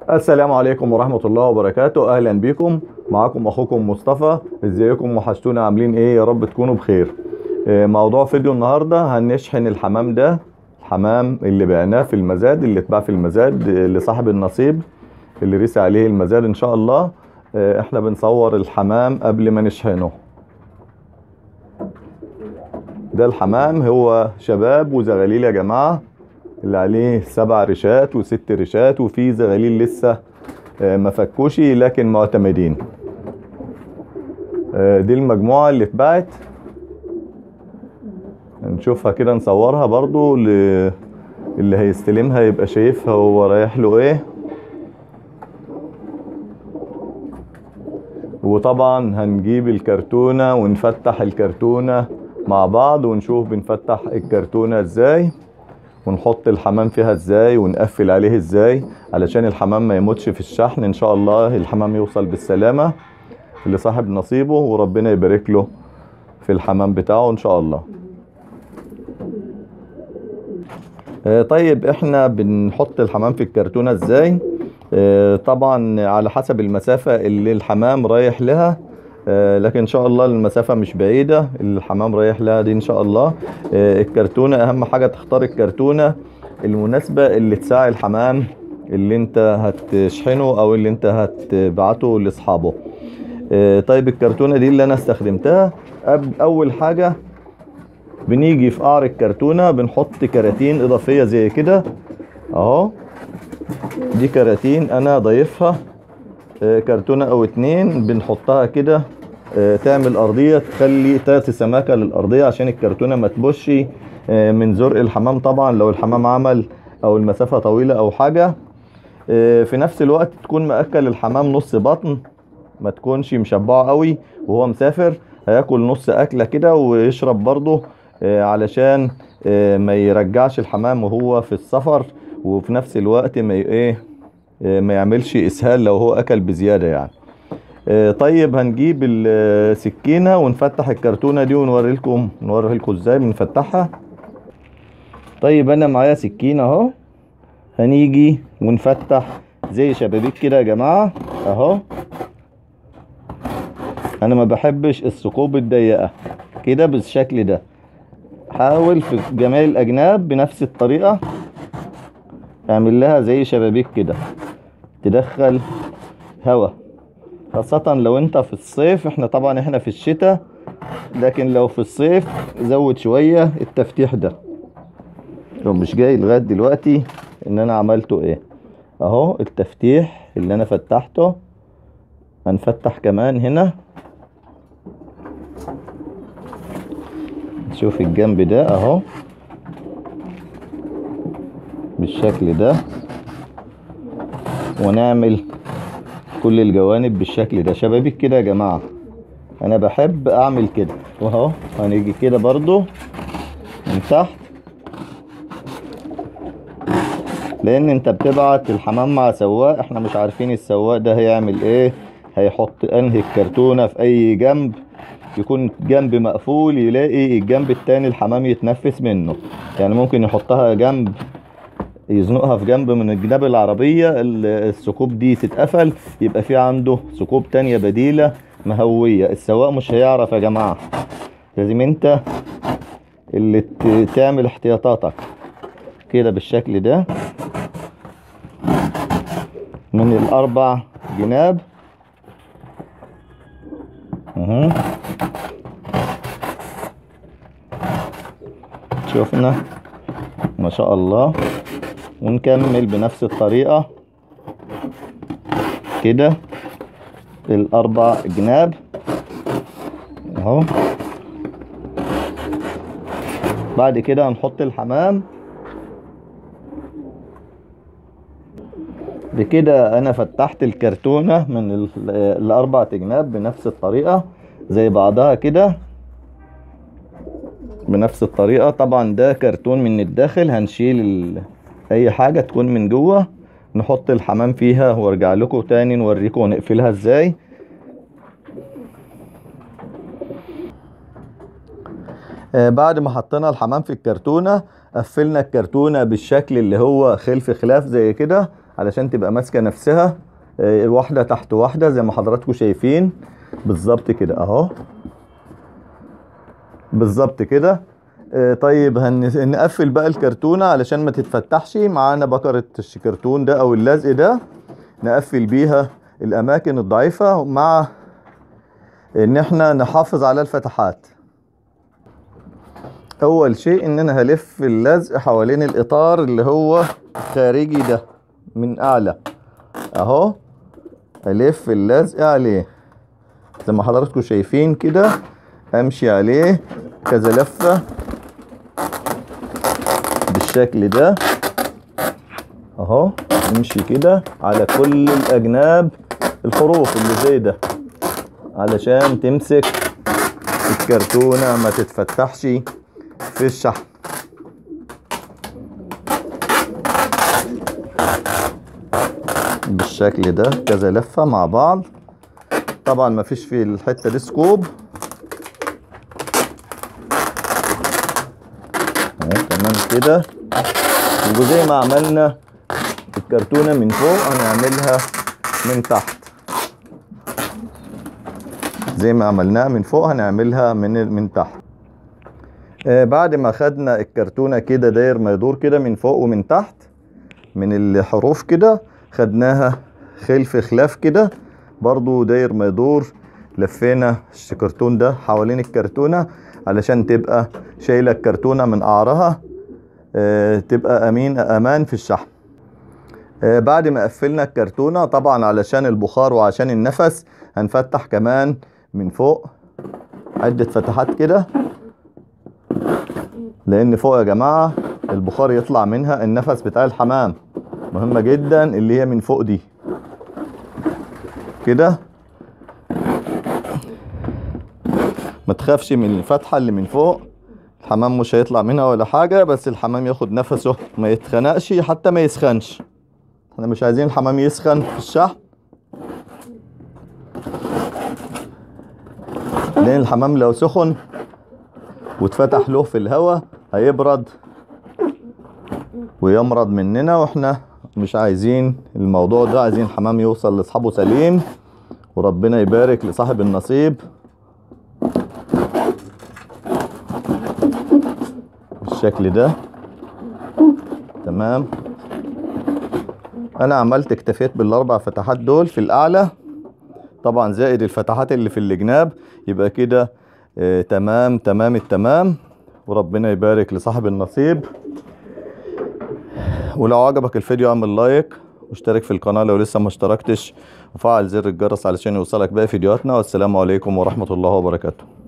السلام عليكم ورحمة الله وبركاته أهلا بكم معكم أخوكم مصطفى ازيكم وحشتونا عاملين ايه يا رب تكونوا بخير آه، موضوع فيديو النهاردة هنشحن الحمام ده الحمام اللي بعناه في المزاد اللي اتباع في المزاد آه، لصاحب النصيب اللي رسي عليه المزاد ان شاء الله آه، احنا بنصور الحمام قبل ما نشحنه ده الحمام هو شباب وزغاليل يا جماعة اللي عليه سبع ريشات وست ريشات وفي زغاليل لسه آه، ما فكوش لكن معتمدين آه، دي المجموعة اللي اتباعت نشوفها كده نصورها برضو ل- اللي هيستلمها يبقى شايفها هو رايح له ايه وطبعا هنجيب الكرتونة ونفتح الكرتونة مع بعض ونشوف بنفتح الكرتونة ازاي ونحط الحمام فيها ازاي ونقفل عليه ازاي علشان الحمام ما يموتش في الشحن ان شاء الله الحمام يوصل بالسلامة لصاحب نصيبه وربنا يبارك له في الحمام بتاعه ان شاء الله آه، طيب احنا بنحط الحمام في الكرتونة ازاي آه، طبعا على حسب المسافة اللي الحمام رايح لها آه، لكن ان شاء الله المسافة مش بعيدة اللي الحمام رايح لها دي ان شاء الله آه، الكرتونة اهم حاجة تختار الكرتونة المناسبة اللي تساعي الحمام اللي انت هتشحنه او اللي انت هتبعته لاصحابه آه، طيب الكرتونة دي اللي انا استخدمتها أب- اول حاجة بنيجي في قعر الكرتونة بنحط كراتين اضافية زي كده اهو دي كراتين انا ضايفها آه، كرتونة او اتنين بنحطها كده آه، تعمل ارضية تخلي تعطي سماكة للارضية عشان الكرتونة ما تبوش آه، من زرق الحمام طبعا لو الحمام عمل او المسافة طويلة او حاجة آه، في نفس الوقت تكون مأكل الحمام نص بطن ما تكونش مشبعه قوي وهو مسافر هياكل نص اكله كده ويشرب برضه آه، علشان آه، ما يرجعش الحمام وهو في السفر وفي نفس الوقت ما ي- ايه آه، ما يعملش اسهال لو هو اكل بزياده يعني آه، طيب هنجيب السكينه ونفتح الكرتونه دي ونوري لكم نوري لكم ازاي بنفتحها طيب انا معايا سكينه اهو هنيجي ونفتح زي شبابيك كده يا جماعه اهو انا ما بحبش الثقوب الضيقه كده بالشكل ده حاول في جميع الاجناب بنفس الطريقه اعمل لها زي شبابيك كده تدخل هواء خاصة لو انت في الصيف احنا طبعا احنا في الشتاء لكن لو في الصيف زود شوية التفتيح ده لو مش جاي لغاية دلوقتي ان انا عملته ايه اهو التفتيح اللي انا فتحته هنفتح كمان هنا شوف الجنب ده اهو بالشكل ده ونعمل كل الجوانب بالشكل ده شبابيك كده يا جماعة انا بحب اعمل كده واهو هنيجي كده برضو من تحت لان انت بتبعت الحمام مع سواق احنا مش عارفين السواق ده هيعمل ايه هيحط انهي الكرتونة في اي جنب يكون جنب مقفول يلاقي الجنب التاني الحمام يتنفس منه يعني ممكن يحطها جنب يزنقها في جنب من الجناب العربية ال- الثقوب دي تتقفل يبقى في عنده ثقوب تانية بديلة مهوية السواق مش هيعرف يا جماعة لازم انت اللي ت- تعمل احتياطاتك كده بالشكل ده من الاربع جناب اهو شفنا ما شاء الله ونكمل بنفس الطريقة كده الأربع جناب اهو بعد كده هنحط الحمام بكده انا فتحت الكرتونة من ال- الاربع جناب بنفس الطريقة زي بعضها كده بنفس الطريقة طبعا ده كرتون من الداخل هنشيل ال... اي حاجة تكون من جوه نحط الحمام فيها وارجع لكم تاني نوريكم نقفلها ازاي آه، بعد ما حطينا الحمام في الكرتونة قفلنا الكرتونة بالشكل اللي هو خلف خلاف زي كده علشان تبقى ماسكه نفسها آه، واحده تحت واحده زي ما حضراتكم شايفين بالظبط كده اهو بالظبط كده آه، طيب هنقفل بقى الكرتونه علشان ما تتفتحش معانا بكره الكرتون ده او اللزق ده نقفل بيها الاماكن الضعيفه مع ان احنا نحافظ على الفتحات اول شيء ان انا هلف اللزق حوالين الاطار اللي هو الخارجي ده من اعلى اهو الف اللزق عليه زي ما حضراتكم شايفين كده امشي عليه كذا لفة بالشكل ده اهو امشي كده على كل الاجناب الحروف اللي زي ده علشان تمسك الكرتونة ما تتفتحش في الشحن بالشكل ده كذا لفة مع بعض طبعا ما فيش في الحتة دي سكوب اهو تمام كده وزي ما عملنا الكرتونة من فوق هنعملها من تحت زي ما عملناها من فوق هنعملها من من تحت آه بعد ما خدنا الكرتونة كده داير ما يدور كده من فوق ومن تحت من الحروف كده خدناها خلف خلاف كده برضو داير ما يدور لفينا الكرتون ده حوالين الكرتونة علشان تبقى شايلة الكرتونة من قعرها آه تبقى أمين أمان في الشحن آه بعد ما قفلنا الكرتونة طبعا علشان البخار وعشان النفس هنفتح كمان من فوق عدة فتحات كده لان فوق يا جماعة البخار يطلع منها النفس بتاع الحمام مهمة جدا اللي هي من فوق دي كده ما تخافش من الفتحة اللي من فوق الحمام مش هيطلع منها ولا حاجة بس الحمام ياخد نفسه ما يتخنقش حتى ما يسخنش احنا مش عايزين الحمام يسخن في الشحن لان الحمام لو سخن واتفتح له في الهواء هيبرد ويمرض مننا واحنا مش عايزين الموضوع ده عايزين الحمام يوصل لاصحابه سليم وربنا يبارك لصاحب النصيب بالشكل ده تمام انا عملت اكتفيت بالاربع فتحات دول في الاعلى طبعا زائد الفتحات اللي في الجناب يبقى كده آه تمام تمام التمام وربنا يبارك لصاحب النصيب ولو عجبك الفيديو اعمل لايك واشترك في القناة لو لسه ما اشتركتش وفعل زر الجرس علشان يوصلك باقي فيديوهاتنا والسلام عليكم ورحمة الله وبركاته